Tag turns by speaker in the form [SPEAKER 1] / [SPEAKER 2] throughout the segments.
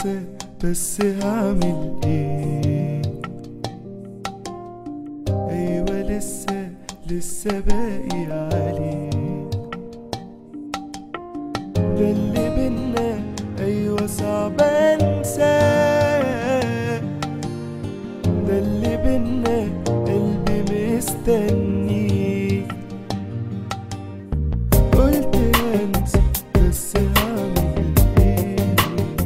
[SPEAKER 1] انسى بس هعمل ايه ايوه لسه لسه باقي عليه ده اللي بينا ايوه صعب انساه ده اللي بينا قلبي مستنيه قلت انسى بس هعمل ايه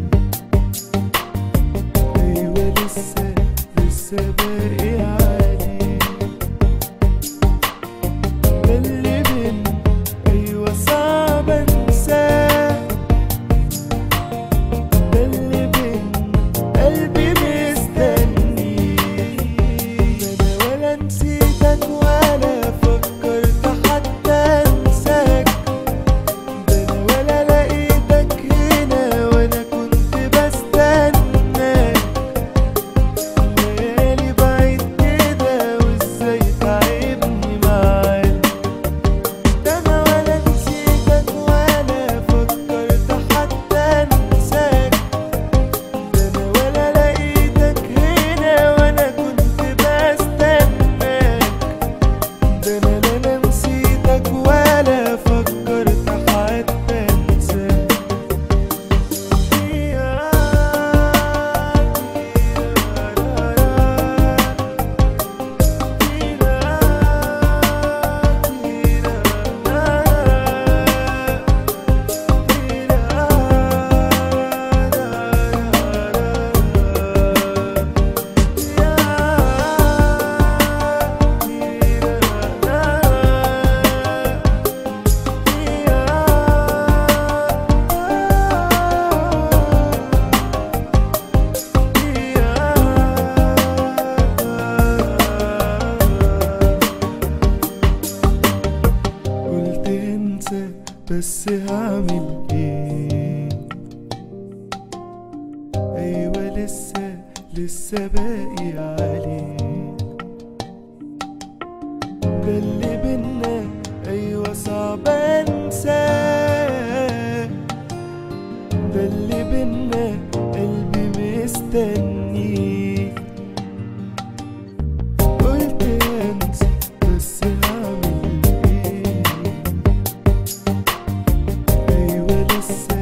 [SPEAKER 1] ايوه لسه لسه باقي عليه ده اللي بينا ايوه صعب انساه ده اللي بينا قلبي مستني انا ولا نسيتك ولا فكرت حتى انساك ده انا ولا لقيتك هنا وانا كنت بستناك ليالي بعيد كده وازاي تعبني معاك ده انا ولا نسيتك ولا فكرت حتى انساك ده انا ولا لقيتك هنا وانا كنت بستناك ده انا لا انا نسيتك ولا فكرت حتى انساك قلت انسى بس هعمل ايه ايوه لسه لسه باقي عليه ده اللي بينا ايوه صعب انساه ده اللي بينا قلبي مستنيه قلت انسى بس هعمل ايه ايوه لسه